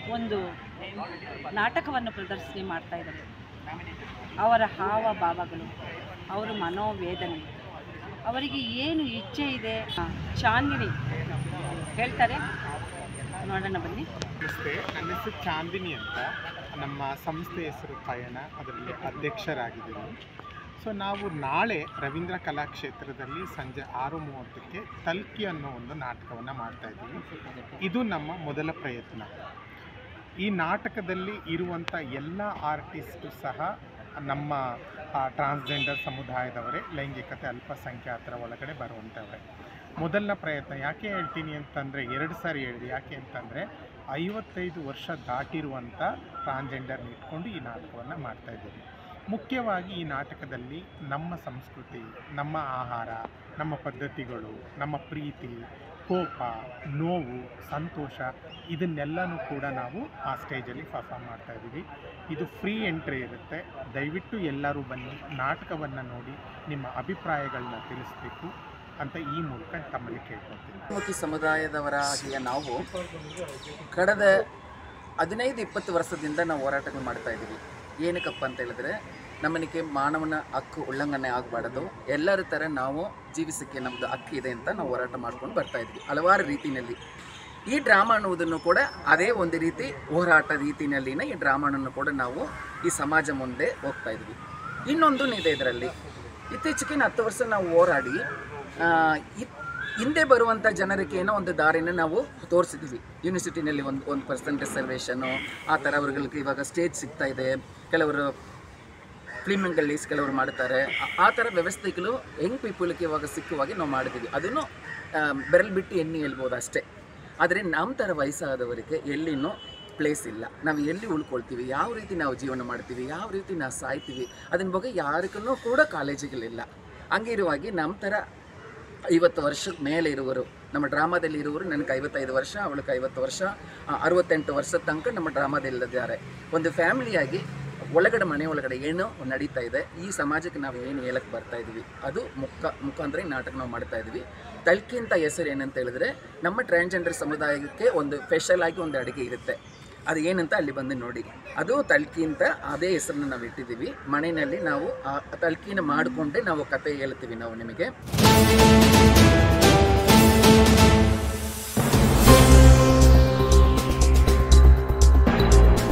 ಒಂದು ನಾಟಕವನ್ನು ಪ್ರದರ್ಶನ ಮಾಡ್ತಾ ಇದ್ದಾರೆ ಅವರ ಹಾವ ಭಾವಗಳು ಅವರ ಮನೋವೇದನೆ ಅವರಿಗೆ ಏನು ಇಚ್ಛೆ ಇದೆ ಆ, ಚಾಂದಿನಿ ಹೇಳ್ತಾರೆ ನೋಡೋಣ ಬನ್ನಿ ನಮಸ್ತೆ ನನ್ನ ಹೆಸರು ಚಾಂದಿನಿ ಅಂತ ನಮ್ಮ ಸಂಸ್ಥೆ ಹೆಸರು ಪಯಣ ಅದರಲ್ಲಿ ಅಧ್ಯಕ್ಷರಾಗಿದ್ದೀನಿ ಸೊ ನಾವು ನಾಳೆ ರವೀಂದ್ರ ಕಲಾಕ್ಷೇತ್ರದಲ್ಲಿ ಸಂಜೆ ಆರು ಮೂವತ್ತಕ್ಕೆ ತಲ್ಕಿ ಅನ್ನೋ ಒಂದು ನಾಟಕವನ್ನು ಮಾಡ್ತಾ ಇದ್ದೀವಿ ಇದು ನಮ್ಮ ಮೊದಲ ಪ್ರಯತ್ನ ಈ ನಾಟಕದಲ್ಲಿ ಇರುವಂಥ ಎಲ್ಲ ಆರ್ಟಿಸ್ಟು ಸಹ ನಮ್ಮ ಟ್ರಾನ್ಸ್ಜೆಂಡರ್ ಸಮುದಾಯದವರೇ ಲೈಂಗಿಕತೆ ಅಲ್ಪಸಂಖ್ಯಾತರ ಒಳಗಡೆ ಬರುವಂಥವ್ರೆ ಮೊದಲನ ಪ್ರಯತ್ನ ಯಾಕೆ ಹೇಳ್ತೀನಿ ಅಂತಂದರೆ ಎರಡು ಸಾರಿ ಹೇಳಿದೆ ಯಾಕೆ ಅಂತಂದರೆ ಐವತ್ತೈದು ವರ್ಷ ದಾಟಿರುವಂಥ ಟ್ರಾನ್ಸ್ಜೆಂಡರ್ನ ಇಟ್ಕೊಂಡು ಈ ನಾಟಕವನ್ನು ಮಾಡ್ತಾಯಿದ್ದೀವಿ ಮುಖ್ಯವಾಗಿ ಈ ನಾಟಕದಲ್ಲಿ ನಮ್ಮ ಸಂಸ್ಕೃತಿ ನಮ್ಮ ಆಹಾರ ನಮ್ಮ ಪದ್ಧತಿಗಳು ನಮ್ಮ ಪ್ರೀತಿ ಕೋಪ ನೋವು ಸಂತೋಷ ಇದನ್ನೆಲ್ಲನೂ ಕೂಡ ನಾವು ಆ ಸ್ಟೇಜಲ್ಲಿ ಪರ್ಫಾರ್ಮ್ ಮಾಡ್ತಾ ಇದ್ದೀವಿ ಇದು ಫ್ರೀ ಎಂಟ್ರಿ ಇರುತ್ತೆ ದಯವಿಟ್ಟು ಎಲ್ಲರೂ ಬನ್ನಿ ನಾಟಕವನ್ನು ನೋಡಿ ನಿಮ್ಮ ಅಭಿಪ್ರಾಯಗಳನ್ನ ತಿಳಿಸ್ಬೇಕು ಅಂತ ಈ ಮೂಲಕ ತಮ್ಮಲ್ಲಿ ಕೇಳ್ಕೊಳ್ತೀನಿ ಮುಖಿ ಸಮುದಾಯದವರಾಗಿಯ ನಾವು ಕಳೆದ ಹದಿನೈದು ಇಪ್ಪತ್ತು ವರ್ಷದಿಂದ ನಾವು ಹೋರಾಟಗಳು ಮಾಡ್ತಾ ಇದ್ದೀವಿ ಏನಕ್ಕಪ್ಪ ಅಂತ ಹೇಳಿದ್ರೆ ನಮ್ಮನಿಗೆ ಮಾನವನ ಹಕ್ಕು ಉಲ್ಲಂಘನೆ ಆಗಬಾರ್ದು ಎಲ್ಲರ ಥರ ನಾವು ಜೀವಿಸಕ್ಕೆ ನಮ್ಮದು ಹಕ್ಕು ಇದೆ ಅಂತ ನಾವು ಹೋರಾಟ ಮಾಡ್ಕೊಂಡು ಬರ್ತಾ ಇದ್ವಿ ಹಲವಾರು ರೀತಿಯಲ್ಲಿ ಈ ಡ್ರಾಮಾ ಅನ್ನುವುದನ್ನು ಕೂಡ ಅದೇ ಒಂದು ರೀತಿ ಹೋರಾಟ ರೀತಿಯಲ್ಲಿನ ಈ ಡ್ರಾಮಾನನ್ನು ಕೂಡ ನಾವು ಈ ಸಮಾಜ ಮುಂದೆ ಹೋಗ್ತಾ ಇದ್ವಿ ಇನ್ನೊಂದು ಇದೆ ಇದರಲ್ಲಿ ಇತ್ತೀಚೆಗಿನ ಹತ್ತು ವರ್ಷ ನಾವು ಹೋರಾಡಿ ಆ, ಇ- ಹಿಂದೆ ಬರುವಂಥ ಜನರಿಗೆ ಏನೋ ಒಂದು ದಾರಿನ ನಾವು ತೋರಿಸಿದ್ದೀವಿ ಯೂನಿವರ್ಸಿಟಿನಲ್ಲಿ ಒಂದು ಒಂದು ಪರ್ಸೆಂಟ್ ರಿಸರ್ವೇಷನು ಆ ಥರ ಅವ್ರಿಗೆ ಇವಾಗ ಸ್ಟೇಜ್ ಸಿಗ್ತಾ ಇದೆ ಕೆಲವರು ಫಿಲ್ಮ್ಗಳಲ್ಲಿ ಕೆಲವರು ಮಾಡ್ತಾರೆ ಆ- ಆ ಥರ ವ್ಯವಸ್ಥೆಗಳು ಯಂಗ್ ಪೀಪಲ್ಗೆ ಇವಾಗ ಸಿಕ್ಕುವಾಗಿ ನಾವು ಮಾಡಿದ್ದೀವಿ ಅದನ್ನು ಬೆರಳು ಬಿಟ್ಟು ಎಣ್ಣೆ ಹೇಳ್ಬೋದು ಅಷ್ಟೇ ಆದರೆ ನಮ್ಮ ಥರ ವಯಸ್ಸಾದವರಿಗೆ ಎಲ್ಲಿನೂ ಪ್ಲೇಸ್ ಇಲ್ಲ ನಾವು ಎಲ್ಲಿ ಉಳ್ಕೊಳ್ತೀವಿ ಯಾವ ರೀತಿ ನಾವು ಜೀವನ ಮಾಡ್ತೀವಿ ಯಾವ ರೀತಿ ನಾವು ಸಾಯ್ತೀವಿ ಅದನ್ನ ಬಗ್ಗೆ ಯಾರಿಗೂ ಕೂಡ ಕಾಲೇಜುಗಳಿಲ್ಲ ಹಂಗಿರುವಾಗಿ ನಮ್ಮ ಥರ ಐವತ್ತು ವರ್ಷದ ಮೇಲೆ ಇರುವರು ನಮ್ಮ ಡ್ರಾಮಾದಲ್ಲಿ ಇರುವರು ನನಗೆ ಐವತ್ತೈದು ವರ್ಷ ಅವಳಿಗೆ ಐವತ್ತು ವರ್ಷ ಆ, ಅರವತ್ತೆಂಟು ವರ್ಷದ ತನಕ ನಮ್ಮ ಡ್ರಾಮಾದಲ್ಲಿದ್ದಾರೆ ಒಂದು ಫ್ಯಾಮಿಲಿಯಾಗಿ ಒಳಗಡೆ ಮನೆ ಒಳಗಡೆ ಏನು ನಡೀತಾ ಇದೆ ಈ ಸಮಾಜಕ್ಕೆ ನಾವು ಏನು ಹೇಳಕ್ಕೆ ಬರ್ತಾ ಇದ್ವಿ ಅದು ಮುಖ ಮುಖಾಂತರ ಈ ನಾಟಕ ನಾವು ಮಾಡ್ತಾ ಇದ್ವಿ ತಲ್ಕಿ ಅಂತ ಹೆಸರು ಏನಂತ ಹೇಳಿದ್ರೆ ನಮ್ಮ ಟ್ರಾನ್ಸ್ಜೆಂಡರ್ ಸಮುದಾಯಕ್ಕೆ ಒಂದು ಸ್ಪೆಷಲ್ ಆಗಿ ಒಂದು ಅಡುಗೆ ಇರುತ್ತೆ ಅದು ಏನಂತ ಅಲ್ಲಿ ಬಂದು ನೋಡಿ ಅದು ತಲ್ಕಿ ಅಂತ ಅದೇ ಹೆಸರನ್ನ ನಾವು ಇಟ್ಟಿದ್ದೀವಿ ಮನೆಯಲ್ಲಿ ನಾವು ಆ ತಲ್ಕಿನ ಮಾಡಿಕೊಂಡೇ ನಾವು ಕತೆ ಹೇಳ್ತೀವಿ ನಾವು ನಿಮಗೆ